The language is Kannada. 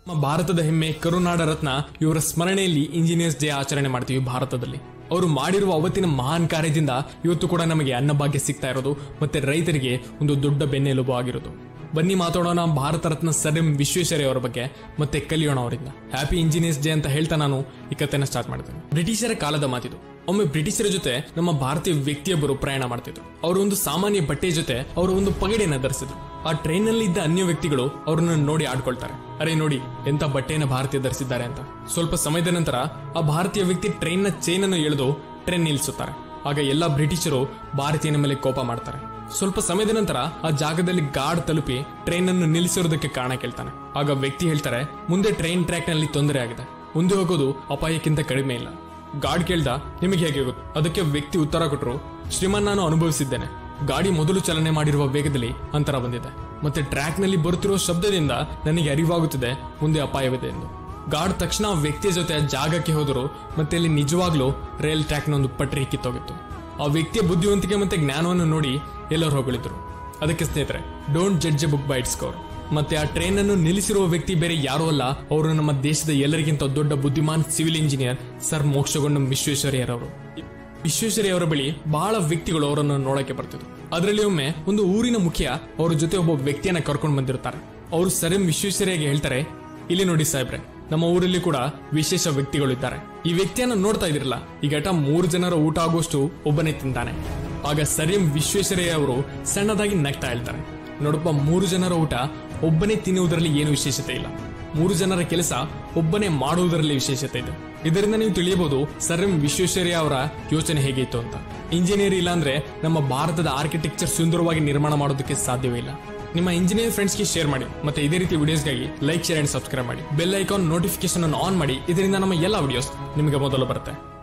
ನಮ್ಮ ಭಾರತದ ಹೆಮ್ಮೆ ಕರುನಾಡ ರತ್ನ ಇವರ ಸ್ಮರಣೆಯಲ್ಲಿ ಇಂಜಿನಿಯರ್ಸ್ ಡೇ ಆಚರಣೆ ಮಾಡ್ತೀವಿ ಭಾರತದಲ್ಲಿ ಅವರು ಮಾಡಿರುವ ಅವತ್ತಿನ ಮಹಾನ್ ಕಾರ್ಯದಿಂದ ಇವತ್ತು ಕೂಡ ನಮಗೆ ಅನ್ನಭಾಗ್ಯ ಸಿಗ್ತಾ ಇರೋದು ಮತ್ತೆ ರೈತರಿಗೆ ಒಂದು ದೊಡ್ಡ ಬೆನ್ನೆಲುಬು ಆಗಿರೋದು ಬನ್ನಿ ಮಾತಾಡೋಣ ಭಾರತ ರತ್ನ ಸರ್ ಎಂ ವಿಶ್ವೇಶ್ವರಯ್ಯ ಅವರ ಬಗ್ಗೆ ಮತ್ತೆ ಕಲಿಯೋಣ ಅವರಿಂದ ಹ್ಯಾಪಿ ಇಂಜಿನಿಯರ್ಸ್ ಡೇ ಅಂತ ಹೇಳ್ತಾ ನಾನು ಈ ಕಥೆನ ಸ್ಟಾರ್ಟ್ ಮಾಡ್ತೇನೆ ಬ್ರಿಟಿಷರ ಕಾಲದ ಮಾತಿದು ಒಮ್ಮೆ ಬ್ರಿಟಿಷರ ಜೊತೆ ನಮ್ಮ ಭಾರತೀಯ ವ್ಯಕ್ತಿಯೊಬ್ಬರು ಪ್ರಯಾಣ ಮಾಡ್ತಿದ್ರು ಅವರು ಒಂದು ಸಾಮಾನ್ಯ ಬಟ್ಟೆ ಜೊತೆ ಅವರು ಒಂದು ಪಗಡೆಯನ್ನ ಧರಿಸಿದ್ರು ಆ ಟ್ರೈನ್ ನಲ್ಲಿ ಇದ್ದ ಅನ್ಯ ವ್ಯಕ್ತಿಗಳು ಅವ್ರನ್ನ ನೋಡಿ ಆಡ್ಕೊಳ್ತಾರೆ ಅರೆ ನೋಡಿ ಎಂತ ಬಟ್ಟೆಯನ್ನ ಭಾರತೀಯ ಧರಿಸಿದ್ದಾರೆ ಅಂತ ಸ್ವಲ್ಪ ಸಮಯದ ನಂತರ ಆ ಭಾರತೀಯ ವ್ಯಕ್ತಿ ಟ್ರೈನ್ ನ ಚೈನ್ ಅನ್ನು ಎಳೆದು ಟ್ರೈನ್ ನಿಲ್ಲಿಸುತ್ತಾರೆ ಆಗ ಎಲ್ಲಾ ಬ್ರಿಟಿಷರು ಭಾರತೀಯನ ಮೇಲೆ ಕೋಪ ಮಾಡ್ತಾರೆ ಸ್ವಲ್ಪ ಸಮಯದ ನಂತರ ಆ ಜಾಗದಲ್ಲಿ ಗಾರ್ಡ್ ತಲುಪಿ ಟ್ರೈನ್ ಅನ್ನು ನಿಲ್ಲಿಸಿರೋದಕ್ಕೆ ಕಾರಣ ಕೇಳ್ತಾನೆ ಆಗ ವ್ಯಕ್ತಿ ಹೇಳ್ತಾರೆ ಮುಂದೆ ಟ್ರೈನ್ ಟ್ರ್ಯಾಕ್ ನಲ್ಲಿ ತೊಂದರೆ ಆಗಿದೆ ಮುಂದೆ ಹೋಗೋದು ಅಪಾಯಕ್ಕಿಂತ ಕಡಿಮೆ ಇಲ್ಲ ಗಾರ್ಡ್ ಕೇಳ್ದ ನಿಮಗೆ ಹೇಗೆ ಗೊತ್ತು ಅದಕ್ಕೆ ವ್ಯಕ್ತಿ ಉತ್ತರ ಕೊಟ್ಟರು ಶ್ರೀಮಾನ್ ನಾನು ಅನುಭವಿಸಿದ್ದೇನೆ ಗಾಡಿ ಮೊದಲು ಚಲನೆ ಮಾಡಿರುವ ವೇಗದಲ್ಲಿ ಅಂತರ ಬಂದಿದೆ ಮತ್ತೆ ಟ್ರ್ಯಾಕ್ ನಲ್ಲಿ ಬರುತ್ತಿರುವ ಶಬ್ದದಿಂದ ನನಗೆ ಅರಿವಾಗುತ್ತಿದೆ ಮುಂದೆ ಅಪಾಯವಿದೆ ಎಂದು ಗಾರ್ಡ್ ತಕ್ಷಣ ಆ ವ್ಯಕ್ತಿಯ ಜೊತೆ ಆ ಜಾಗಕ್ಕೆ ಹೋದರು ಮತ್ತೆ ಅಲ್ಲಿ ನಿಜವಾಗ್ಲೂ ರೈಲ್ ಟ್ರ್ಯಾಕ್ನ ಒಂದು ಪಟ್ರಿ ಕಿತ್ತೋಗಿತ್ತು ಆ ವ್ಯಕ್ತಿಯ ಬುದ್ಧಿವಂತಿಕೆ ಮತ್ತೆ ಜ್ಞಾನವನ್ನು ನೋಡಿ ಎಲ್ಲರೂ ಹೊಗಳಿದ್ರು ಅದಕ್ಕೆ ಸ್ನೇಹಿತರೆ don't judge a book by its cover ಮತ್ತೆ ಆ ಟ್ರೈನ್ ಅನ್ನು ನಿಲ್ಲಿಸಿರುವ ವ್ಯಕ್ತಿ ಬೇರೆ ಯಾರೂ ಅಲ್ಲ ಅವರು ನಮ್ಮ ದೇಶದ ಎಲ್ಲರಿಗಿಂತ ದೊಡ್ಡ ಬುದ್ಧಿಮಾನ್ ಸಿವಿಲ್ ಇಂಜಿನಿಯರ್ ಸರ್ ಮೋಕ್ಷಗೊಂಡ ವಿಶ್ವೇಶ್ವರಯ್ಯರವರು ವಿಶ್ವೇಶ್ವರಯ್ಯ ಅವರ ಬಳಿ ಬಹಳ ವ್ಯಕ್ತಿಗಳು ಅವರನ್ನು ನೋಡಕ್ಕೆ ಬರ್ತಿದ್ರು ಅದರಲ್ಲಿ ಒಮ್ಮೆ ಒಂದು ಊರಿನ ಮುಖ್ಯ ಅವ್ರ ಜೊತೆ ಒಬ್ಬ ವ್ಯಕ್ತಿಯನ್ನ ಕರ್ಕೊಂಡು ಬಂದಿರ್ತಾರೆ ಅವರು ಸರ್ ಎಂ ವಿಶ್ವೇಶ್ವರಯ್ಯಗೆ ಹೇಳ್ತಾರೆ ಇಲ್ಲಿ ನೋಡಿ ಸಾಹೇಬ್ರೆ ನಮ್ಮ ಊರಲ್ಲಿ ಕೂಡ ವಿಶೇಷ ವ್ಯಕ್ತಿಗಳು ಇದ್ದಾರೆ ಈ ವ್ಯಕ್ತಿಯನ್ನ ನೋಡ್ತಾ ಇದಿರಲ್ಲ ಈ ಘಟ ಮೂರು ಜನರ ಊಟ ಆಗುವಷ್ಟು ಒಬ್ಬನೇ ತಿಂತಾನೆ ಆಗ ಸರ್ ಎಂ ವಿಶ್ವೇಶ್ವರಯ್ಯ ಅವರು ಸಣ್ಣದಾಗಿ ನಗ್ತಾ ಹೇಳ್ತಾರೆ ನೋಡಪ್ಪ ಮೂರು ಜನರ ಊಟ ಒಬ್ಬನೇ ತಿನ್ನುವುದರಲ್ಲಿ ಏನು ವಿಶೇಷತೆ ಇಲ್ಲ ಮೂರು ಜನರ ಕೆಲಸ ಒಬ್ಬನೇ ಮಾಡುವುದರಲ್ಲಿ ವಿಶೇಷತೆ ಇದೆ ಇದರಿಂದ ನೀವು ತಿಳಿಯಬಹುದು ಸರ್ ಎಂ ವಿಶ್ವೇಶ್ವರಯ್ಯ ಅವರ ಯೋಚನೆ ಹೇಗಿತ್ತು ಅಂತ ಇಂಜಿನಿಯರ್ ಇಲ್ಲ ಅಂದ್ರೆ ನಮ್ಮ ಭಾರತದ ಆರ್ಕಿಟೆಕ್ಚರ್ ಸುಂದರವಾಗಿ ನಿರ್ಮಾಣ ಮಾಡೋದಕ್ಕೆ ಸಾಧ್ಯವೇ ಇಲ್ಲ ನಿಮ್ಮ ಇಂಜಿನಿಯರ್ ಫ್ರೆಂಡ್ಸ್ಗೆ ಶೇರ್ ಮಾಡಿ ಮತ್ತೆ ಇದೇ ರೀತಿ ವಿಡಿಯೋಸ್ಗಾಗಿ ಲೈಕ್ ಶೇರ್ ಅಂಡ್ ಸಬ್ಸ್ಕ್ರೈಬ್ ಮಾಡಿ ಬೆಲ್ ಐಕಾನ್ ನೋಟಿಫಿಕೇಶನ್ ಅನ್ನು ಆನ್ ಮಾಡಿ ಇದರಿಂದ ನಮ್ಮ ಎಲ್ಲ ವಿಡಿಯೋಸ್ ನಿಮಗೆ ಮೊದಲು ಬರುತ್ತೆ